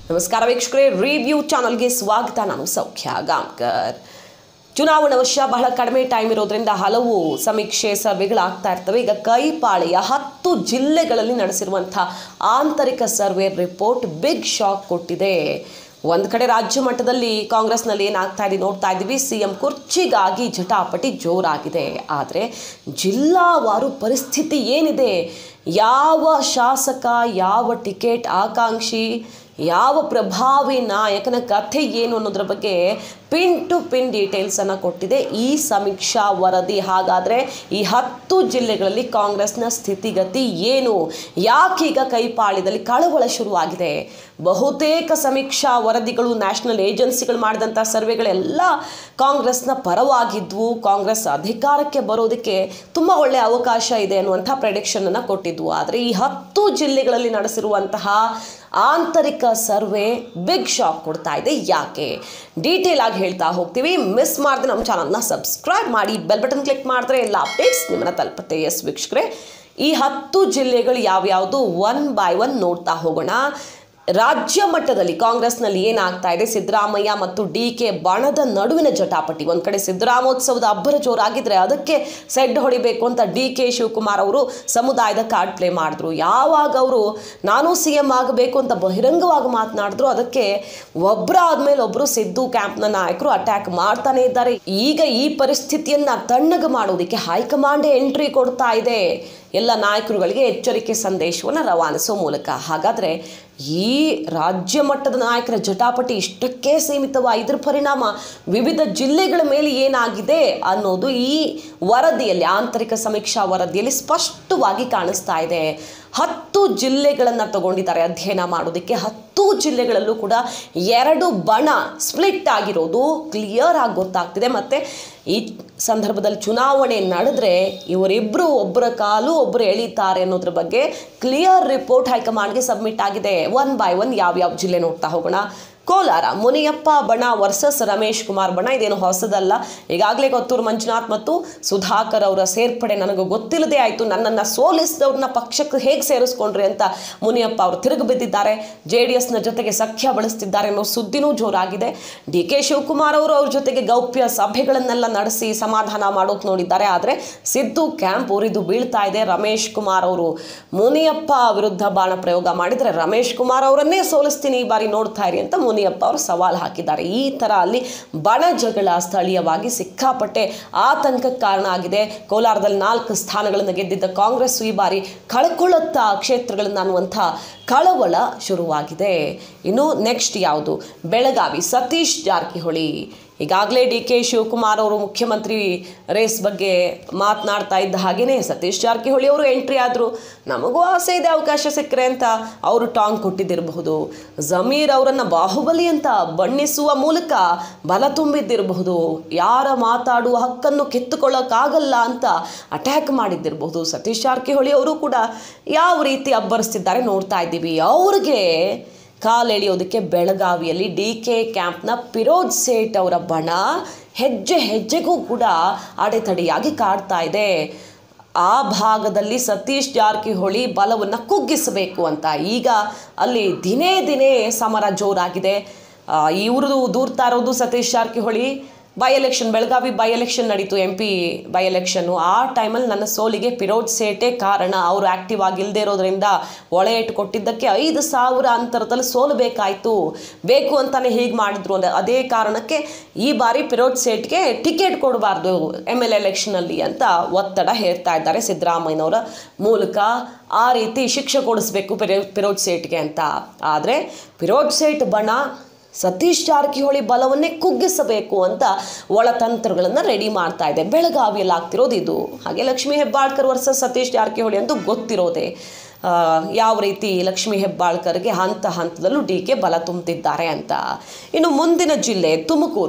ನಮಸ್ಕಾರ ವೀಕ್ಷಕರೇ ರಿವ್ಯೂ ಚಾನಲ್ಗೆ ಸ್ವಾಗತ ನಾನು ಸೌಖ್ಯ ಗಾಂವ್ಕರ್ ಚುನಾವಣಾ ವರ್ಷ ಬಹಳ ಕಡಿಮೆ ಟೈಮ್ ಇರೋದ್ರಿಂದ ಹಲವು ಸಮೀಕ್ಷೆ ಸರ್ವೆಗಳಾಗ್ತಾ ಇರ್ತವೆ ಈಗ ಕೈಪಾಳೆಯ ಹತ್ತು ಜಿಲ್ಲೆಗಳಲ್ಲಿ ನಡೆಸಿರುವಂಥ ಆಂತರಿಕ ಸರ್ವೆ ರಿಪೋರ್ಟ್ ಬಿಗ್ ಶಾಕ್ ಕೊಟ್ಟಿದೆ ಒಂದು ಕಡೆ ರಾಜ್ಯ ಮಟ್ಟದಲ್ಲಿ ಕಾಂಗ್ರೆಸ್ನಲ್ಲಿ ಏನಾಗ್ತಾ ಇದೆ ನೋಡ್ತಾ ಇದ್ದೀವಿ ಸಿ ಎಂ ಕುರ್ಚಿಗಾಗಿ ಜಟಾಪಟಿ ಜೋರಾಗಿದೆ ಆದರೆ ಜಿಲ್ಲಾವಾರು ಪರಿಸ್ಥಿತಿ ಏನಿದೆ ಯಾವ ಶಾಸಕ ಯಾವ ಟಿಕೆಟ್ ಆಕಾಂಕ್ಷಿ ಯಾವ ಪ್ರಭಾವಿ ನಾಯಕನ ಕಥೆ ಏನು ಅನ್ನೋದ್ರ ಬಗ್ಗೆ ಪಿನ್ ಟು ಪಿನ್ ಡೀಟೇಲ್ಸನ್ನು ಕೊಟ್ಟಿದೆ ಈ ಸಮೀಕ್ಷಾ ವರದಿ ಹಾಗಾದರೆ ಈ ಹತ್ತು ಜಿಲ್ಲೆಗಳಲ್ಲಿ ಕಾಂಗ್ರೆಸ್ನ ಸ್ಥಿತಿಗತಿ ಏನು ಯಾಕೀಗ ಕೈಪಾಳ್ಯದಲ್ಲಿ ಕಳವಳ ಶುರುವಾಗಿದೆ ಬಹುತೇಕ ಸಮೀಕ್ಷಾ ವರದಿಗಳು ನ್ಯಾಷನಲ್ ಏಜೆನ್ಸಿಗಳು ಮಾಡಿದಂಥ ಸರ್ವೆಗಳೆಲ್ಲ ಕಾಂಗ್ರೆಸ್ನ ಪರವಾಗಿದ್ವು ಕಾಂಗ್ರೆಸ್ ಅಧಿಕಾರಕ್ಕೆ ಬರೋದಕ್ಕೆ ತುಂಬ ಒಳ್ಳೆಯ ಅವಕಾಶ ಇದೆ ಅನ್ನುವಂಥ ಪ್ರೆಡಿಕ್ಷನನ್ನು ಕೊಟ್ಟಿದ್ವು ಆದರೆ ಈ ಹತ್ತು ಜಿಲ್ಲೆಗಳಲ್ಲಿ ನಡೆಸಿರುವಂತಹ ಆಂತರಿಕ ಸರ್ವೆ ಬಿಗ್ ಶಾಕ್ ಕೊಡ್ತಾ ಇದೆ ಯಾಕೆ ಡೀಟೇಲ್ ಆಗಿ ಹೇಳ್ತಾ ಹೋಗ್ತೀವಿ ಮಿಸ್ ಮಾಡಿದ್ರೆ ನಮ್ಮ ಚಾನಲ್ನ ಸಬ್ಸ್ಕ್ರೈಬ್ ಮಾಡಿ ಬೆಲ್ ಬಟನ್ ಕ್ಲಿಕ್ ಮಾಡಿದ್ರೆ ಎಲ್ಲ ಅಪ್ಡೇಟ್ಸ್ ನಿಮ್ಮನ್ನ ತಲುಪುತ್ತೆ ಎಸ್ ವೀಕ್ಷಕರೇ ಈ ಹತ್ತು ಜಿಲ್ಲೆಗಳು ಯಾವ್ಯಾವುದು ಒನ್ ಬೈ ಒನ್ ನೋಡ್ತಾ ಹೋಗೋಣ ರಾಜ್ಯ ಮಟ್ಟದಲ್ಲಿ ಕಾಂಗ್ರೆಸ್ನಲ್ಲಿ ಏನಾಗ್ತಾ ಇದೆ ಸಿದ್ದರಾಮಯ್ಯ ಮತ್ತು ಡಿ ಕೆ ಬಣದ ನಡುವಿನ ಜಟಾಪಟಿ ಒಂದು ಕಡೆ ಸಿದ್ದರಾಮೋತ್ಸವದ ಅಬ್ಬರ ಜೋರಾಗಿದ್ರೆ ಅದಕ್ಕೆ ಸೆಡ್ ಹೊಡಿಬೇಕು ಅಂತ ಡಿ ಕೆ ಶಿವಕುಮಾರ್ ಅವರು ಸಮುದಾಯದ ಕಾರ್ಡ್ ಪ್ಲೇ ಮಾಡಿದ್ರು ಯಾವಾಗ ಅವರು ನಾನು ಸಿ ಎಂ ಆಗಬೇಕು ಅಂತ ಬಹಿರಂಗವಾಗಿ ಮಾತನಾಡಿದ್ರು ಅದಕ್ಕೆ ಒಬ್ಬರಾದ್ಮೇಲೆ ಒಬ್ಬರು ಸಿದ್ದು ಕ್ಯಾಂಪ್ನ ನಾಯಕರು ಅಟ್ಯಾಕ್ ಮಾಡ್ತಾನೆ ಇದ್ದಾರೆ ಈಗ ಈ ಪರಿಸ್ಥಿತಿಯನ್ನ ತಣ್ಣಗೆ ಮಾಡೋದಕ್ಕೆ ಹೈಕಮಾಂಡೇ ಎಂಟ್ರಿ ಕೊಡ್ತಾ ಇದೆ ಎಲ್ಲ ನಾಯಕರುಗಳಿಗೆ ಎಚ್ಚರಿಕೆ ಸಂದೇಶವನ್ನು ರವಾನಿಸೋ ಮೂಲಕ ಹಾಗಾದರೆ ಈ ರಾಜ್ಯ ಮಟ್ಟದ ನಾಯಕರ ಜಟಾಪಟಿ ಇಷ್ಟಕ್ಕೆ ಸೀಮಿತವ ಇದ್ರ ಪರಿಣಾಮ ವಿವಿಧ ಜಿಲ್ಲೆಗಳ ಮೇಲೆ ಏನಾಗಿದೆ ಅನ್ನೋದು ಈ ವರದಿಯಲ್ಲಿ ಆಂತರಿಕ ಸಮೀಕ್ಷಾ ವರದಿಯಲ್ಲಿ ಸ್ಪಷ್ಟವಾಗಿ ಕಾಣಿಸ್ತಾ ಇದೆ ಹತ್ತು ಜಿಲ್ಲೆಗಳನ್ನು ತಗೊಂಡಿದ್ದಾರೆ ಅಧ್ಯಯನ ಮಾಡೋದಕ್ಕೆ ಹತ್ತು ಜಿಲ್ಲೆಗಳಲ್ಲೂ ಕೂಡ ಎರಡು ಬಣ ಸ್ಪ್ಲಿಟ್ ಆಗಿರೋದು ಕ್ಲಿಯರ್ ಆಗಿ ಗೊತ್ತಾಗ್ತಿದೆ ಮತ್ತು ಈ ಸಂದರ್ಭದಲ್ಲಿ ಚುನಾವಣೆ ನಡೆದ್ರೆ ಇವರಿಬ್ಬರು ಒಬ್ಬರ ಕಾಲು ಒಬ್ಬರು ಎಳಿತಾರೆ ಅನ್ನೋದ್ರ ಬಗ್ಗೆ ಕ್ಲಿಯರ್ ರಿಪೋರ್ಟ್ ಹೈಕಮಾಂಡ್ಗೆ ಸಬ್ಮಿಟ್ ಆಗಿದೆ ಒನ್ ಬೈ ಒನ್ ಯಾವ್ಯಾವ ಜಿಲ್ಲೆ ನೋಡ್ತಾ ಹೋಗೋಣ ಕೋಲಾರ ಮುನಿಯಪ್ಪ ಬಣ ವರ್ಸಸ್ ರಮೇಶ್ ಕುಮಾರ್ ಬಣ ಇದೇನು ಹೊಸದಲ್ಲ ಈಗಾಗಲೇ ಕೊತ್ತೂರು ಮಂಜುನಾಥ್ ಮತ್ತು ಸುಧಾಕರ್ ಅವರ ಸೇರ್ಪಡೆ ನನಗೆ ಗೊತ್ತಿಲ್ಲದೆ ಆಯಿತು ನನ್ನನ್ನು ಸೋಲಿಸಿದವ್ರನ್ನ ಪಕ್ಷಕ್ಕೆ ಹೇಗೆ ಸೇರಿಸ್ಕೊಂಡ್ರಿ ಅಂತ ಮುನಿಯಪ್ಪ ಅವರು ತಿರುಗಿ ಬಿದ್ದಿದ್ದಾರೆ ಜೆ ಡಿ ಎಸ್ನ ಜೊತೆಗೆ ಸಖ್ಯ ಬಳಸ್ತಿದ್ದಾರೆ ಅನ್ನೋ ಸುದ್ದಿನೂ ಜೋರಾಗಿದೆ ಡಿ ಕೆ ಶಿವಕುಮಾರ್ ಅವರು ಅವ್ರ ಜೊತೆಗೆ ಗೌಪ್ಯ ಸಭೆಗಳನ್ನೆಲ್ಲ ನಡೆಸಿ ಸಮಾಧಾನ ಮಾಡೋಕೆ ನೋಡಿದ್ದಾರೆ ಆದರೆ ಸಿದ್ದು ಕ್ಯಾಂಪ್ ಉರಿದು ಬೀಳ್ತಾ ಇದೆ ರಮೇಶ್ ಕುಮಾರ್ ಅವರು ಮುನಿಯಪ್ಪ ವಿರುದ್ಧ ಬಾಣ ಪ್ರಯೋಗ ಮಾಡಿದರೆ ರಮೇಶ್ ಕುಮಾರ್ ಅವರನ್ನೇ ಸೋಲಿಸ್ತೀನಿ ಈ ಬಾರಿ ನೋಡ್ತಾ ಇರಿ ಅಂತ ಮುನಿಯಪ್ಪ ಅವರು ಸವಾಲು ಹಾಕಿದ್ದಾರೆ ಈ ಥರ ಅಲ್ಲಿ ಬಣ ಜಗಳ ಸ್ಥಳೀಯವಾಗಿ ಸಿಕ್ಕಾಪಟ್ಟೆ ಆತಂಕಕ್ಕೆ ಕಾರಣ ಆಗಿದೆ ಕೋಲಾರದಲ್ಲಿ ನಾಲ್ಕು ಸ್ಥಾನಗಳನ್ನು ಗೆದ್ದಿದ್ದ ಕಾಂಗ್ರೆಸ್ ಈ ಬಾರಿ ಕಳ್ಕೊಳ್ಳುತ್ತಾ ಕ್ಷೇತ್ರಗಳನ್ನು ಅನ್ನುವಂಥ ಕಳವಳ ಶುರುವಾಗಿದೆ ಇನ್ನು ನೆಕ್ಸ್ಟ್ ಯಾವುದು ಬೆಳಗಾವಿ ಸತೀಶ್ ಜಾರಕಿಹೊಳಿ ಈಗಾಗಲೇ ಡಿ ಕೆ ಶಿವಕುಮಾರ್ ಅವರು ಮುಖ್ಯಮಂತ್ರಿ ರೇಸ್ ಬಗ್ಗೆ ಮಾತನಾಡ್ತಾ ಇದ್ದ ಹಾಗೆಯೇ ಸತೀಶ್ ಜಾರಕಿಹೊಳಿ ಅವರು ಎಂಟ್ರಿ ಆದರು ನಮಗೂ ಆಸೆ ಇದೆ ಅವಕಾಶ ಸಿಕ್ಕರೆ ಅಂತ ಅವರು ಟಾಂಗ್ ಕೊಟ್ಟಿದ್ದಿರಬಹುದು ಜಮೀರ್ ಅವರನ್ನು ಬಾಹುಬಲಿ ಅಂತ ಬಣ್ಣಿಸುವ ಮೂಲಕ ಬಲ ತುಂಬಿದ್ದಿರಬಹುದು ಯಾರ ಮಾತಾಡುವ ಹಕ್ಕನ್ನು ಕಿತ್ತುಕೊಳ್ಳೋಕ್ಕಾಗಲ್ಲ ಅಂತ ಅಟ್ಯಾಕ್ ಮಾಡಿದ್ದಿರಬಹುದು ಸತೀಶ್ ಜಾರಕಿಹೊಳಿ ಅವರು ಕೂಡ ಯಾವ ರೀತಿ ಅಬ್ಬರಿಸ್ತಿದ್ದಾರೆ ನೋಡ್ತಾ ಇದ್ದೀವಿ ಅವ್ರಿಗೆ ಕಾಲೆಳೆಯೋದಕ್ಕೆ ಬೆಳಗಾವಿಯಲ್ಲಿ ಡಿ ಕೆ ಕ್ಯಾಂಪ್ನ ಪಿರೋಜ್ ಸೇಠ್ ಅವರ ಬಣ ಹೆಜ್ಜೆ ಹೆಜ್ಜೆಗೂ ಕೂಡ ಅಡೆತಡೆಯಾಗಿ ಕಾಡ್ತಾ ಇದೆ ಆ ಭಾಗದಲ್ಲಿ ಸತೀಶ್ ಜಾರಕಿಹೊಳಿ ಬಲವನ್ನು ಕುಗ್ಗಿಸಬೇಕು ಅಂತ ಈಗ ಅಲ್ಲಿ ದಿನೇ ದಿನೇ ಸಮರ ಜೋರಾಗಿದೆ ಇವ್ರದ್ದು ದೂರ್ತಾ ಇರೋದು Satish Jarkiholi by election Belagavi by election ನಡೀತು ಎಂ ಪಿ ಬೈ ಎಲೆಕ್ಷನ್ನು ಆ ಟೈಮಲ್ಲಿ ನನ್ನ ಸೋಲಿಗೆ ಪಿರೋಡ್ ಸೇಟೇ ಕಾರಣ ಅವರು ಆ್ಯಕ್ಟಿವ್ ಆಗಿಲ್ಲದೆ ಇರೋದ್ರಿಂದ ಒಳೆ ಇಟ್ಟು ಕೊಟ್ಟಿದ್ದಕ್ಕೆ ಐದು ಸಾವಿರ ಅಂತರದಲ್ಲಿ ಸೋಲಬೇಕಾಯಿತು ಬೇಕು ಅಂತಲೇ ಹೀಗೆ ಮಾಡಿದ್ರು ಅಂದರೆ ಅದೇ ಕಾರಣಕ್ಕೆ ಈ ಬಾರಿ ಪಿರೋಡ್ ಸೇಟ್ಗೆ ಟಿಕೆಟ್ ಕೊಡಬಾರ್ದು ಎಮ್ ಎಲ್ ಎಲೆಕ್ಷನಲ್ಲಿ ಅಂತ ಒತ್ತಡ ಹೇರ್ತಾ ಇದ್ದಾರೆ ಸಿದ್ದರಾಮಯ್ಯನವರ ಮೂಲಕ ಆ ರೀತಿ ಶಿಕ್ಷೆ ಕೊಡಿಸ್ಬೇಕು ಪಿರೋ ಪಿರೋಡ್ ಸೇಟ್ಗೆ ಅಂತ ಆದರೆ ಪಿರೋಡ್ ಸೇಟ್ ಬಣ ಸತೀಶ್ ಜಾರಕಿಹೊಳಿ ಬಲವನ್ನೇ ಕುಗ್ಗಿಸಬೇಕು ಅಂತ ಒಳತಂತ್ರಗಳನ್ನು ರೆಡಿ ಮಾಡ್ತಾ ಇದೆ ಬೆಳಗಾವಿಯಲ್ಲಿ ಆಗ್ತಿರೋದು ಇದು ಹಾಗೆ ಲಕ್ಷ್ಮೀ ಹೆಬ್ಬಾಳ್ಕರ್ ವರ್ಸಸ್ ಸತೀಶ್ ಜಾರಕಿಹೊಳಿ ಅಂತೂ ಗೊತ್ತಿರೋದೆ ಆ, ಯಾವ ರೀತಿ ಲಕ್ಷ್ಮೀ ಹೆಬ್ಬಾಳ್ಕರ್ಗೆ ಹಂತ ಹಂತದಲ್ಲೂ ಡಿ ಕೆ ಬಲ ತುಂಬುತ್ತಿದ್ದಾರೆ ಅಂತ ಇನ್ನು ಮುಂದಿನ ಜಿಲ್ಲೆ Tumakuru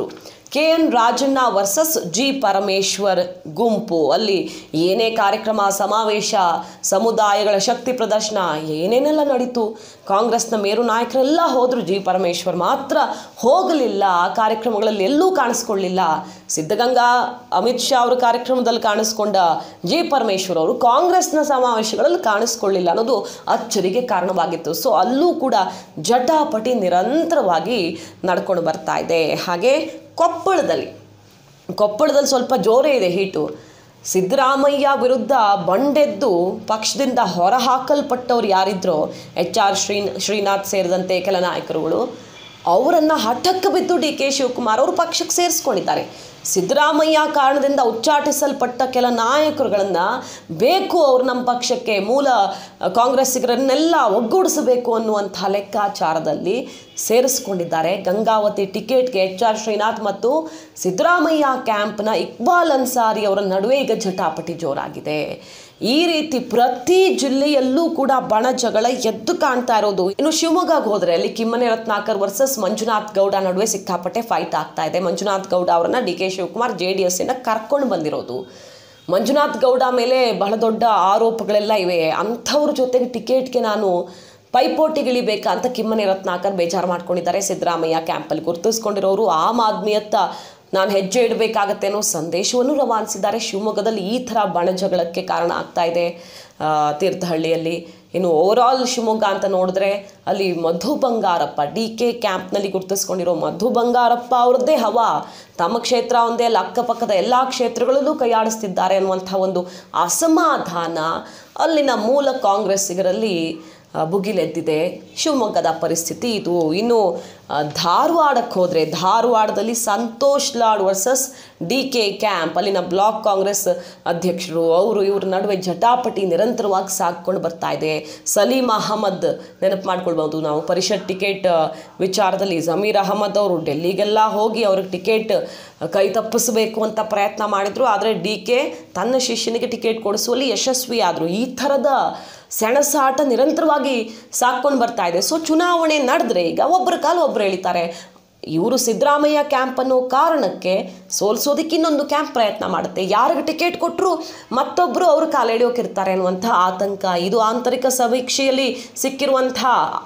K N Rajanna versus G Parameshwar ಗುಂಪು ಅಲ್ಲಿ ಏನೇ ಕಾರ್ಯಕ್ರಮ ಸಮಾವೇಶ ಸಮುದಾಯಗಳ ಶಕ್ತಿ ಪ್ರದರ್ಶನ ಏನೇನೆಲ್ಲ ನಡೀತು ಕಾಂಗ್ರೆಸ್ನ ಮೇರು ನಾಯಕರೆಲ್ಲ ಹೋದರು ಜಿ ಪರಮೇಶ್ವರ್ ಮಾತ್ರ ಹೋಗಲಿಲ್ಲ ಆ ಕಾರ್ಯಕ್ರಮಗಳಲ್ಲಿ ಎಲ್ಲೂ ಕಾಣಿಸ್ಕೊಳ್ಳಿಲ್ಲ ಸಿದ್ಧಗಂಗಾ ಅಮಿತ್ ಶಾ ಅವರ ಕಾರ್ಯಕ್ರಮದಲ್ಲಿ ಕಾಣಿಸ್ಕೊಂಡ ಜಿ ಪರಮೇಶ್ವರ್ ಅವರು ಕಾಂಗ್ರೆಸ್ನ ಸಮಾವೇಶಗಳಲ್ಲಿ ಕಾಣಿಸ್ಕೊಳ್ಳಿಲ್ಲ ಅನ್ನೋದು ಅಚ್ಚರಿಗೆ ಕಾರಣವಾಗಿತ್ತು ಸೊ ಅಲ್ಲೂ ಕೂಡ ಜಟಾಪಟಿ ನಿರಂತರವಾಗಿ ನಡ್ಕೊಂಡು ಬರ್ತಾ ಇದೆ ಹಾಗೆ ಕೊಪ್ಪಳದಲ್ಲಿ ಕೊಪ್ಪಳದಲ್ಲಿ ಸ್ವಲ್ಪ ಜೋರೇ ಇದೆ ಹೀಟು ಸಿದ್ದರಾಮಯ್ಯ ವಿರುದ್ಧ ಬಂಡೆದ್ದು ಪಕ್ಷದಿಂದ ಹೊರಹಾಕಲ್ಪಟ್ಟವ್ರು ಯಾರಿದ್ರೋ ಎಚ್ ಆರ್ ಶ್ರೀ ಶ್ರೀನಾಥ್ ಸೇರಿದಂತೆ ಕೆಲ ನಾಯಕರುಗಳು ಅವರನ್ನು ಹಠಕ್ಕೆ ಬಿದ್ದು ಡಿ ಕೆ ಶಿವಕುಮಾರ್ ಅವರು ಪಕ್ಷಕ್ಕೆ ಸೇರಿಸ್ಕೊಂಡಿದ್ದಾರೆ ಸಿದ್ದರಾಮಯ್ಯ ಕಾರಣದಿಂದ ಉಚ್ಚಾಟಿಸಲ್ಪಟ್ಟ ಕೆಲ ನಾಯಕರುಗಳನ್ನು ಬೇಕು ಅವರು ನಮ್ಮ ಪಕ್ಷಕ್ಕೆ ಮೂಲ ಕಾಂಗ್ರೆಸ್ಸಿಗರನ್ನೆಲ್ಲ ಒಗ್ಗೂಡಿಸಬೇಕು ಅನ್ನುವಂಥ ಲೆಕ್ಕಾಚಾರದಲ್ಲಿ ಸೇರಿಸ್ಕೊಂಡಿದ್ದಾರೆ ಗಂಗಾವತಿ ಟಿಕೆಟ್ಗೆ ಎಚ್ ಆರ್ ಶ್ರೀನಾಥ್ ಮತ್ತು ಸಿದ್ದರಾಮಯ್ಯ ಕ್ಯಾಂಪ್ನ ಇಕ್ಬಾಲ್ ಅನ್ಸಾರಿ ಅವರ ನಡುವೆ ಈಗ ಜಟಾಪಟಿ ಜೋರಾಗಿದೆ ಈ ರೀತಿ ಪ್ರತಿ ಜಿಲ್ಲೆಯಲ್ಲೂ ಕೂಡ ಬಣ ಜಗಳ ಎದ್ದು ಕಾಣ್ತಾ ಇರೋದು ಇನ್ನು ಶಿವಮೊಗ್ಗಕ್ಕೆ ಹೋದ್ರೆ ಅಲ್ಲಿ ಕಿಮ್ಮನೆ ರತ್ನಾಕರ್ ವರ್ಸಸ್ ಮಂಜುನಾಥ್ ಗೌಡ ನಡುವೆ ಸಿಕ್ಕಾಪಟ್ಟೆ ಫೈಟ್ ಆಗ್ತಾ ಇದೆ ಮಂಜುನಾಥ್ ಗೌಡ ಅವರನ್ನ D K Shivakumar J D ಎಸ್ಸಿಂದ ಕರ್ಕೊಂಡು ಬಂದಿರೋದು ಮಂಜುನಾಥ್ ಗೌಡ ಮೇಲೆ ಬಹಳ ದೊಡ್ಡ ಆರೋಪಗಳೆಲ್ಲ ಇವೆ ಅಂಥವ್ರ ಜೊತೆಗೆ ಟಿಕೆಟ್ಗೆ ನಾನು ಪೈಪೋಟಿಗಿಳಿಬೇಕಾ ಅಂತ ಕಿಮ್ಮನೆ ರತ್ನಾಕರ್ ಬೇಜಾರು ಮಾಡ್ಕೊಂಡಿದ್ದಾರೆ ಸಿದ್ದರಾಮಯ್ಯ ಕ್ಯಾಂಪಲ್ಲಿ ಗುರುತಿಸ್ಕೊಂಡಿರೋರು ಆಮ್ ಆದ್ಮಿಯತ್ತ ನಾನು ಹೆಜ್ಜೆ ಇಡಬೇಕಾಗತ್ತೆ ಅನ್ನೋ ಸಂದೇಶವನ್ನು ರವಾನಿಸಿದ್ದಾರೆ ಶಿವಮೊಗ್ಗದಲ್ಲಿ ಈ ಥರ ಬಣಜಗಳಕ್ಕೆ ಕಾರಣ ಆಗ್ತಾ ಇದೆ ಆ, ತೀರ್ಥಹಳ್ಳಿಯಲ್ಲಿ ಇನ್ನು ಓವರಾಲ್ ಶಿವಮೊಗ್ಗ ಅಂತ ನೋಡಿದ್ರೆ ಅಲ್ಲಿ ಮಧು ಬಂಗಾರಪ್ಪ ಡಿ ಕೆ ಕ್ಯಾಂಪ್ನಲ್ಲಿ ಗುರುತಿಸ್ಕೊಂಡಿರೋ ಮಧು ಬಂಗಾರಪ್ಪ ಅವ್ರದ್ದೇ ಹವಾ ತಮ್ಮ ಕ್ಷೇತ್ರ ಒಂದೇ ಅಲ್ಲ ಅಕ್ಕಪಕ್ಕದ ಎಲ್ಲ ಕ್ಷೇತ್ರಗಳಲ್ಲೂ ಕೈಯಾಡಿಸ್ತಿದ್ದಾರೆ ಅನ್ನುವಂಥ ಒಂದು ಅಸಮಾಧಾನ ಅಲ್ಲಿನ ಮೂಲ ಕಾಂಗ್ರೆಸ್ಸಿಗರಲ್ಲಿ ಆ, ಭುಗಿಲೆದ್ದಿದೆ ಶಿವಮೊಗ್ಗದ ಪರಿಸ್ಥಿತಿ ಇದು ಇನ್ನು ಆ, ಧಾರವಾಡಕ್ಕೆ ಹೋದರೆ ಧಾರವಾಡದಲ್ಲಿ Santosh Lad versus D K camp ಅಲ್ಲಿನ ಬ್ಲಾಕ್ ಕಾಂಗ್ರೆಸ್ ಅಧ್ಯಕ್ಷರು ಅವರು ಇವ್ರ ನಡುವೆ ಜಟಾಪಟಿ ನಿರಂತರವಾಗಿ ಸಾಕ್ಕೊಂಡು ಬರ್ತಾ ಇದೆ ಸಲೀಂ ಅಹಮದ್ ನೆನಪು ಮಾಡ್ಕೊಳ್ಬೋದು ನಾವು ಪರಿಷತ್ ಟಿಕೆಟ್ ಆ, ವಿಚಾರದಲ್ಲಿ ಜಮೀರ್ ಅಹಮದ್ ಅವರು ಡೆಲ್ಲಿಗೆಲ್ಲ ಹೋಗಿ ಅವ್ರಿಗೆ ಟಿಕೆಟ್ ಕೈ ತಪ್ಪಿಸಬೇಕು ಅಂತ ಪ್ರಯತ್ನ ಮಾಡಿದ್ರು ಆದರೆ ಡಿ ಕೆ ತನ್ನ ಶಿಷ್ಯನಿಗೆ ಟಿಕೆಟ್ ಕೊಡಿಸುವಲ್ಲಿ ಯಶಸ್ವಿ ಆದರು ಈ ಥರದ ಸೆಣಸಾಟ ನಿರಂತರವಾಗಿ ಸಾಕ್ಕೊಂಡು ಬರ್ತಾ ಇದೆ ಸೊ ಚುನಾವಣೆ ನಡೆದ್ರೆ ಈಗ ಒಬ್ಬರ ಕಾಲ ಒಬ್ಬರು ಎಳಿತಾರೆ ಇವರು ಸಿದ್ದರಾಮಯ್ಯ ಕ್ಯಾಂಪ್ ಅನ್ನೋ ಕಾರಣಕ್ಕೆ ಸೋಲ್ಸೋದಕ್ಕೆ ಇನ್ನೊಂದು ಕ್ಯಾಂಪ್ ಪ್ರಯತ್ನ ಮಾಡುತ್ತೆ ಯಾರಿಗೆ ಟಿಕೆಟ್ ಕೊಟ್ಟರು ಮತ್ತೊಬ್ಬರು ಅವರು ಕಾಲೆಳೆಯೋಕಿರ್ತಾರೆ ಅನ್ನುವಂಥ ಆತಂಕ ಇದು ಆಂತರಿಕ ಸಮೀಕ್ಷೆಯಲ್ಲಿ ಸಿಕ್ಕಿರುವಂಥ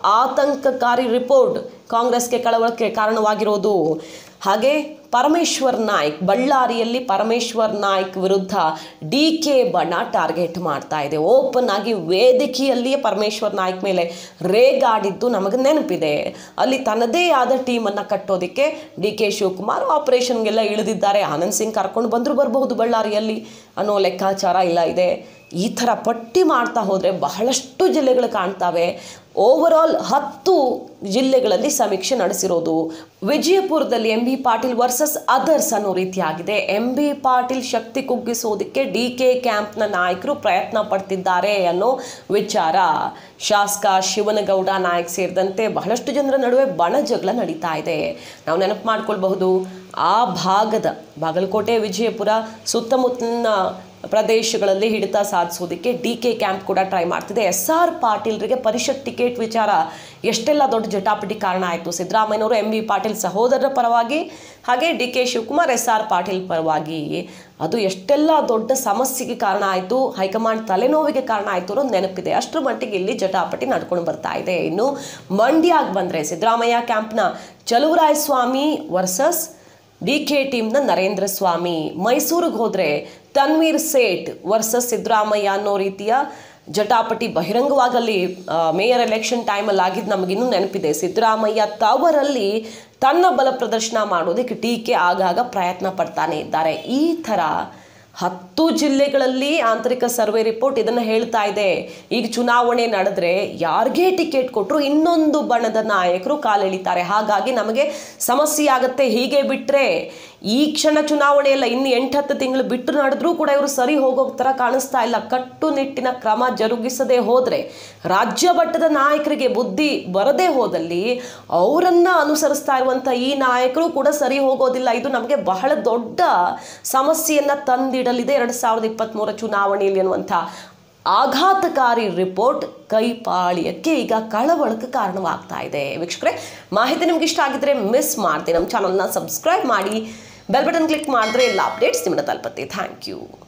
ಆತಂಕಕಾರಿ ರಿಪೋರ್ಟ್ ಕಾಂಗ್ರೆಸ್ಗೆ ಕಳವಳಕ್ಕೆ ಕಾರಣವಾಗಿರೋದು ಹಾಗೆ ಪರಮೇಶ್ವರ್ ನಾಯ್ಕ್ ಬಳ್ಳಾರಿಯಲ್ಲಿ ಪರಮೇಶ್ವರ್ ನಾಯ್ಕ್ ವಿರುದ್ಧ ಡಿ ಕೆ ಬಣ ಟಾರ್ಗೆಟ್ ಮಾಡ್ತಾ ಇದೆ ಓಪನ್ ಆಗಿ ವೇದಿಕೆಯಲ್ಲಿಯೇ ಪರಮೇಶ್ವರ್ ನಾಯ್ಕ್ ಮೇಲೆ ರೇಗಾಡಿದ್ದು ನಮಗೆ ನೆನಪಿದೆ ಅಲ್ಲಿ ತನ್ನದೇ ಆದ ಟೀಮನ್ನು ಕಟ್ಟೋದಕ್ಕೆ ಡಿ ಕೆ ಶಿವಕುಮಾರ್ ಆಪರೇಷನ್ಗೆಲ್ಲ ಇಳಿದಿದ್ದಾರೆ ಆನಂದ್ ಸಿಂಗ್ ಕರ್ಕೊಂಡು ಬಂದರೂ ಬರಬಹುದು ಬಳ್ಳಾರಿಯಲ್ಲಿ ಅನ್ನೋ ಲೆಕ್ಕಾಚಾರ ಇಲ್ಲ ಇದೆ ಈ ಥರ ಪಟ್ಟಿ ಮಾಡ್ತಾ ಹೋದರೆ ಬಹಳಷ್ಟು ಜಿಲ್ಲೆಗಳು ಕಾಣ್ತವೆ ಓವರಾಲ್ ಹತ್ತು ಜಿಲ್ಲೆಗಳಲ್ಲಿ ಸಮೀಕ್ಷೆ ನಡೆಸಿರೋದು ವಿಜಯಪುರದಲ್ಲಿ M B Patil versus others ಅನ್ನೋ ರೀತಿಯಾಗಿದೆ ಎಂ ಬಿ ಪಾಟೀಲ್ ಶಕ್ತಿ ಕುಗ್ಗಿಸೋದಕ್ಕೆ ಡಿ ಕೆ ಕ್ಯಾಂಪ್ನ ನಾಯಕರು ಪ್ರಯತ್ನ ಪಡ್ತಿದ್ದಾರೆ ಅನ್ನೋ ವಿಚಾರ ಶಾಸಕ ಶಿವನಗೌಡ ನಾಯಕ್ ಸೇರಿದಂತೆ ಬಹಳಷ್ಟು ಜನರ ನಡುವೆ ಬಣ ಜಗಳ ನಡೀತಾ ಇದೆ ನಾವು ನೆನಪು ಮಾಡ್ಕೊಳ್ಬಹುದು ಆ ಭಾಗದ ಬಾಗಲಕೋಟೆ ವಿಜಯಪುರ ಸುತ್ತಮುತ್ತಲಿನ ಪ್ರದೇಶಗಳಲ್ಲಿ ಹಿಡಿತ ಸಾಧಿಸೋದಕ್ಕೆ ಡಿ ಕೆ ಕ್ಯಾಂಪ್ ಕೂಡ ಟ್ರೈ ಮಾಡ್ತಿದೆ ಎಸ್ ಆರ್ ಪಾಟೀಲ್ರಿಗೆ ಪರಿಷತ್ ಟಿಕೆಟ್ ವಿಚಾರ ಎಷ್ಟೆಲ್ಲ ದೊಡ್ಡ ಜಟಾಪಟಿ ಕಾರಣ ಆಯಿತು ಸಿದ್ದರಾಮಯ್ಯನವರು ಎಂ ಬಿ ಪಾಟೀಲ್ ಸಹೋದರರ ಪರವಾಗಿ ಹಾಗೆ D K Shivakumar S R Patil ಪರವಾಗಿ ಅದು ಎಷ್ಟೆಲ್ಲ ದೊಡ್ಡ ಸಮಸ್ಯೆಗೆ ಕಾರಣ ಆಯಿತು ಹೈಕಮಾಂಡ್ ತಲೆನೋವಿಗೆ ಕಾರಣ ಆಯಿತು ಅನ್ನೋದು ನೆನಪಿದೆ ಅಷ್ಟರ ಮಟ್ಟಿಗೆ ಇಲ್ಲಿ ಜಟಾಪಟಿ ನಡ್ಕೊಂಡು ಬರ್ತಾ ಇದೆ ಇನ್ನು ಮಂಡ್ಯಾಗೆ ಬಂದರೆ ಸಿದ್ದರಾಮಯ್ಯ ಕ್ಯಾಂಪ್ನ Chaluvaraya Swamy versus D K ಟೀಮ್ನ ನರೇಂದ್ರ ಸ್ವಾಮಿ ಮೈಸೂರಿಗೆ ಹೋದರೆ ತನ್ವೀರ್ ಸೇಠ್ ವರ್ಸಸ್ ಸಿದ್ದರಾಮಯ್ಯ ಅನ್ನೋ ರೀತಿಯ ಜಟಾಪಟಿ ಬಹಿರಂಗವಾಗಲ್ಲಿ ಆ, ಮೇಯರ್ ಎಲೆಕ್ಷನ್ ಟೈಮಲ್ಲಿ ಆಗಿದ್ದು ನಮಗಿನ್ನೂ ನೆನಪಿದೆ ಸಿದ್ದರಾಮಯ್ಯ ತವರಲ್ಲಿ ತನ್ನ ಬಲ ಪ್ರದರ್ಶನ ಮಾಡೋದಕ್ಕೆ ಟೀಕೆ ಆಗಾಗ ಪ್ರಯತ್ನ ಪಡ್ತಾನೆ ಇದ್ದಾರೆ ಈ ಥರ ಹತ್ತು ಜಿಲ್ಲೆಗಳಲ್ಲಿ ಆಂತರಿಕ ಸರ್ವೆ ರಿಪೋರ್ಟ್ ಇದನ್ನು ಹೇಳ್ತಾ ಇದೆ ಈಗ ಚುನಾವಣೆ ನಡೆದ್ರೆ ಯಾರಿಗೇ ಟಿಕೆಟ್ ಕೊಟ್ಟರು ಇನ್ನೊಂದು ಬಣದ ನಾಯಕರು ಕಾಲೆಳಿತಾರೆ ಹಾಗಾಗಿ ನಮಗೆ ಸಮಸ್ಯೆ ಆಗುತ್ತೆ ಹೀಗೆ ಬಿಟ್ಟರೆ ಈ ಕ್ಷಣ ಚುನಾವಣೆ ಎಲ್ಲ ಇನ್ನು ಎಂಟು ಹತ್ತು ತಿಂಗಳು ಬಿಟ್ಟು ನಡೆದ್ರೂ ಕೂಡ ಇವರು ಸರಿ ಹೋಗೋ ಥರ ಕಾಣಿಸ್ತಾ ಇಲ್ಲ ಕಟ್ಟುನಿಟ್ಟಿನ ಕ್ರಮ ಜರುಗಿಸದೆ ಹೋದರೆ ರಾಜ್ಯ ಮಟ್ಟದ ನಾಯಕರಿಗೆ ಬುದ್ಧಿ ಬರದೇ ಹೋದಲ್ಲಿ ಅವರನ್ನ ಅನುಸರಿಸ್ತಾ ಇರುವಂಥ ಈ ನಾಯಕರು ಕೂಡ ಸರಿ ಹೋಗೋದಿಲ್ಲ ಇದು ನಮಗೆ ಬಹಳ ದೊಡ್ಡ ಸಮಸ್ಯೆಯನ್ನ ತಂದಿಡಲಿದೆ ಎರಡು ಸಾವಿರದ ಇಪ್ಪತ್ತ್ಮೂರ ಚುನಾವಣೆಯಲ್ಲಿ ಅನ್ನುವಂಥ ಆಘಾತಕಾರಿ ರಿಪೋರ್ಟ್ ಕೈಪಾಳ್ಯಕ್ಕೆ ಈಗ ಕಳವಳಕ್ಕೆ ಕಾರಣವಾಗ್ತಾ ಇದೆ ವೀಕ್ಷಕರೇ ಮಾಹಿತಿ ನಿಮ್ಗೆ ಇಷ್ಟ ಆಗಿದ್ರೆ ಮಿಸ್ ಮಾಡ್ತೀನಿ ನಮ್ಮ ಚಾನಲ್ನ ಸಬ್ಸ್ಕ್ರೈಬ್ ಮಾಡಿ ಬೆಲ್ ಬಟನ್ ಕ್ಲಿಕ್ ಮಾಡಿದ್ರೆ ಎಲ್ಲ ಅಪ್ಡೇಟ್ಸ್ ನಿಮ್ಮನ್ನ ತಲುಪತ್ತೆ ಥ್ಯಾಂಕ್ ಯು